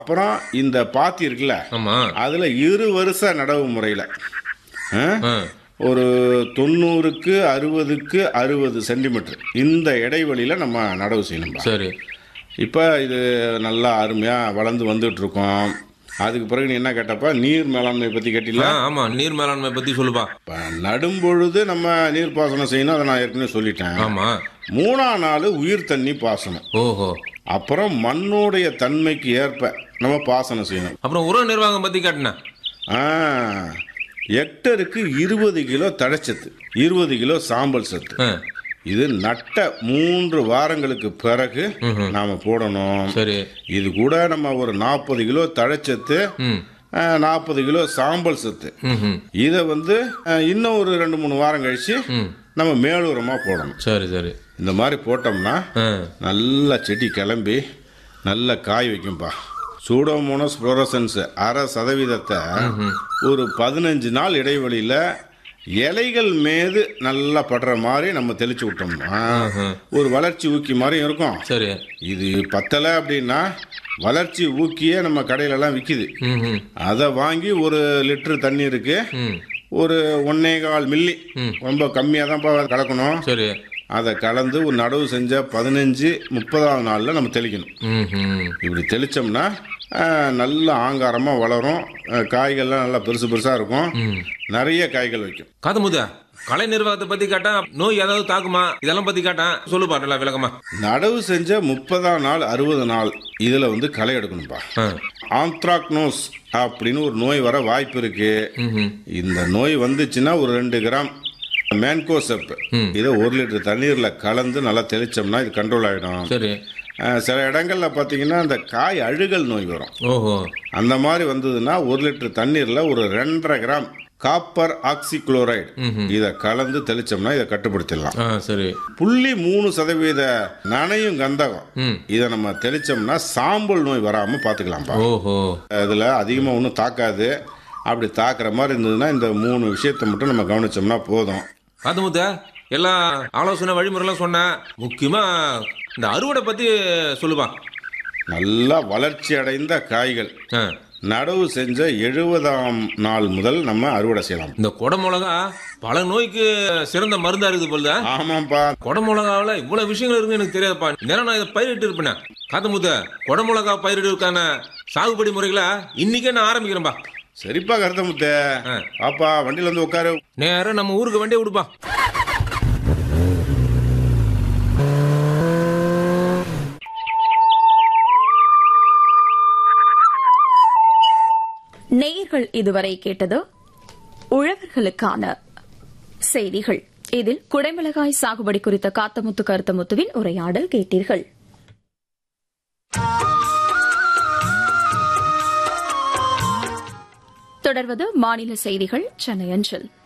அப்புறம் இந்த பாத்தி இருக்குல்ல ஆமா அதுல இரு வருஷ நடவு முறையில ஆ? ஆ, ஒரு தொண்ணூறுக்கு அறுபதுக்கு அறுபது சென்டிமீட்டர் இந்த இடைவெளியில நம்ம நடவு செய்யணும்பா சரி இப்போ இது நல்லா அருமையாக வளர்ந்து வந்துட்டு இருக்கோம் அதுக்கு பிறகு நீ என்ன கேட்டப்ப நீர் மேலாண்மை பற்றி கேட்டில ஆ, ஆமா நீர் மேலாண்மை பத்தி சொல்லுப்பா இப்போ நடும் பொழுது நம்ம நீர் பாசனம் செய்யணும் அதை நான் ஏற்கனவே சொல்லிட்டேன் ஆமா மூணாம் நாள் உயிர் தண்ணி பாசனம் ஓஹோ அப்புறம் மண்ணுடைய தன்மைக்கு ஏற்ப நம்ம பாசனம் செய்யணும் அப்புறம் உர நிர்வாகம் பத்தி கேட்டேன் ஆ, ஹெக்டருக்கு இருபது கிலோ தழைச்சத்து இருபது கிலோ சாம்பல் சத்து ஆ, இது நட்ட மூன்று வாரங்களுக்கு பிறகு நாம போடணும் சரி இது கூட நம்ம ஒரு நாற்பது கிலோ தழைச்சத்து ம் நாற்பது கிலோ சாம்பல் சத்து ம் ம் இதை வந்து அஹ், இன்னும் ஒரு ரெண்டு மூணு வாரம் கழிச்சு ம் நம்ம மேலுரமா போடணும் சரி சரி இந்த மாதிரி போட்டோம்னா ஆ நல்ல செடி கிளம்பி நல்ல காய் வைக்கும்பா சூடோமோனஸ் ஃப்ளோரசன்ஸ் அரை சதவீதத்தை ஒரு பதினஞ்சு நாள் இடைவெளியில இலைகள் மீது நல்லா படுற மாதிரி நம்ம தெளிச்சு விட்டோம்னா ஒரு வளர்ச்சி ஊக்கி மாதிரி இருக்கும் சரி இது பத்தலை அப்படின்னா வளர்ச்சி ஊக்கியே நம்ம கடையிலலாம் விற்கிது ம் ம் அதை வாங்கி ஒரு லிட்டர் தண்ணீருக்கு ம் ஒரு ஒன்னே கால் மில்லி ரொம்ப கம்மியாக தான்ப்பா கலக்கணும் சரி அதை கலந்து ஒரு நடவு செஞ்ச பதினஞ்சு முப்பதாவது நாளில் நம்ம தெளிக்கணும் ம் ம் இப்படி தெளிச்சோம்னா அஹ், நல்ல ஆங்காரமாக வளரும் அஹ், காய்கள்லாம் நல்லா பெருசு பெருசாக இருக்கும் நிறைய காய்கள் வைக்கும் காதமுதா கலை நிர்வாகத்தை பத்தி கேட்டா நோய் ஏதாவது தாக்குமா இதெல்லாம் பத்தி கேட்டேன் சொல்லுப்பா நல்லா விளக்கமா நடவு செஞ்ச முப்பதாம் நாள் அறுபது நாள் இதில் வந்து களை எடுக்கணும்ப்பா ஆ. ஆந்த்ராக்னோஸ் அப்படின்னு ஒரு நோய் வர வாய்ப்பு இருக்கு இந்த நோய் வந்துச்சுன்னா ஒரு ரெண்டு கிராம் மேன்கோசெப் இதை ஒரு லிட்டர் தண்ணீர்ல கலந்து நல்லா தெளிச்சோம்னா இது கண்ட்ரோல் ஆயிடும் சரி அஹ், சில இடங்கள்ல பாத்தீங்கன்னா இந்த காய் அழுகல் நோய் வரும் ஓஹோ அந்த மாதிரி வந்ததுன்னா ஒரு லிட்டர் தண்ணீர்ல ஒரு ரெண்டரை கிராம் காப்பர் ஆக்சிக்ளோரைடு இதை கலந்து தெளிச்சோம்னா இதை கட்டுப்படுத்திடலாம் ஆ சரி புள்ளி மூணு சதவீத நனையும் கந்தகம் ம். இதை நம்ம தெளிச்சோம்னா சாம்பல் நோய் வராம பாத்துக்கலாம்ப்பா ஓஹோ அதில் அதிகமாக ஒன்றும் தாக்காது அப்படி தாக்குற மாதிரி இருந்ததுன்னா இந்த மூணு விஷயத்தை மட்டும் நம்ம கவனிச்சோம்னா போதும் காதமுத்தா எல்லா ஆலோசனை வழிமுறைலாம் சொன்னேன் முக்கியமா இந்த அறுவடை பத்தி சொல்லுப்பா நல்லா வளர்ச்சி அடைந்த காய்கள் ஆ. நடவு செஞ்ச எழுபதாம் நாள் முதல் நம்ம அறுவடை செய்யலாம் இந்த கொடை மிளகா பல நோய்க்கு சிறந்த மருந்தா இருக்குது போல ஆமாப்பா கொடை மிளகாவில் இவ்வளவு விஷயங்கள் இருக்குன்னு எனக்கு தெரியாதுப்பா நேரம் நான் இதை பயிரிட்டு இருப்பேன் காதமுத்த கொடை மிளகா பயிரிடுவதற்கான சாகுபடி முறைகளை இன்னைக்கே நான் ஆரம்பிக்கிறேன்பா சரிப்பா கருத்தமுத்த ஆ. பாப்பா வண்டியில வந்து உட்காரு நேரம் நம்ம ஊருக்கு வண்டியை விடுப்பா நேயர்கள் இதுவரை கேட்டது உழவர்களுக்கான செய்திகள் இதில் குடைமிளகாய் சாகுபடி குறித்த காத்தமுத்து கருத்தமுத்துவின் உரையாடல் கேட்டீர்கள் தொடர்வது மாநில செய்திகள் சென்னை அஞ்சல்